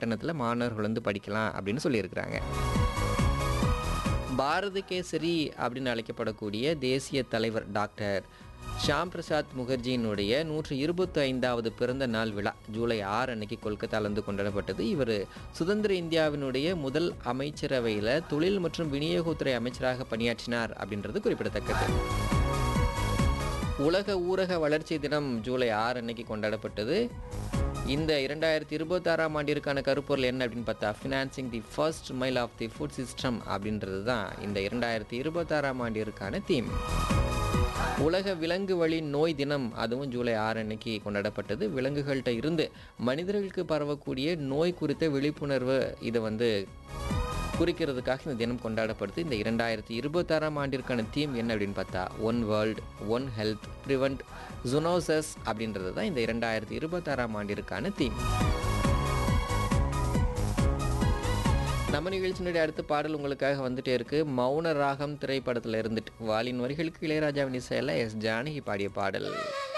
கட்டணத்தில் மாணவர்கள் வந்து படிக்கலாம் அப்படின்னு சொல்லியிருக்கிறாங்க பாரத கேசரி அப்படின்னு அழைக்கப்படக்கூடிய தேசிய தலைவர் டாக்டர் ஷாம் பிரசாத் முகர்ஜியினுடைய நூற்று இருபத்தி ஐந்தாவது பிறந்த நாள் விழா ஜூலை ஆறு அன்னைக்கு கொல்கத்தாலேருந்து கொண்டாடப்பட்டது இவர் சுதந்திர இந்தியாவினுடைய முதல் அமைச்சரவையில் தொழில் மற்றும் விநியோகத்துறை அமைச்சராக பணியாற்றினார் அப்படின்றது குறிப்பிடத்தக்கது உலக ஊரக வளர்ச்சி தினம் ஜூலை ஆறு அன்னைக்கு கொண்டாடப்பட்டது இந்த இரண்டாயிரத்தி இருபத்தாறாம் ஆண்டிற்கான கருப்பொருள் என்ன அப்படின்னு பார்த்தா financing the first mile of the food system அப்படின்றது தான் இந்த இரண்டாயிரத்தி இருபத்தாறாம் ஆண்டிற்கான தீம் உலக விலங்கு வழி நோய் தினம் அதுவும் ஜூலை ஆறு அன்னைக்கு கொண்டாடப்பட்டது விலங்குகள்கிட்ட இருந்து மனிதர்களுக்கு பரவக்கூடிய நோய் குறித்த விழிப்புணர்வு இதை வந்து குறிக்கிறதுக்காக இந்த தினம் கொண்டாடப்படுது இந்த இரண்டாயிரத்தி இருபத்தாறாம் ஆண்டிற்கான தீம் என்ன அப்படின்னு பார்த்தா one world one health prevent zoonoses அப்படின்றது தான் இந்த இரண்டாயிரத்தி இருபத்தாறாம் ஆண்டிற்கான தீம் நம்ம நிகழ்ச்சியினுடைய அடுத்த பாடல் உங்களுக்காக வந்துட்டே இருக்கு மௌன ராகம் திரைப்படத்தில் இருந்துட்டு வாலின் வரிகளுக்கு இளையராஜாவின் இசையில் எஸ் ஜானகி பாடிய பாடல்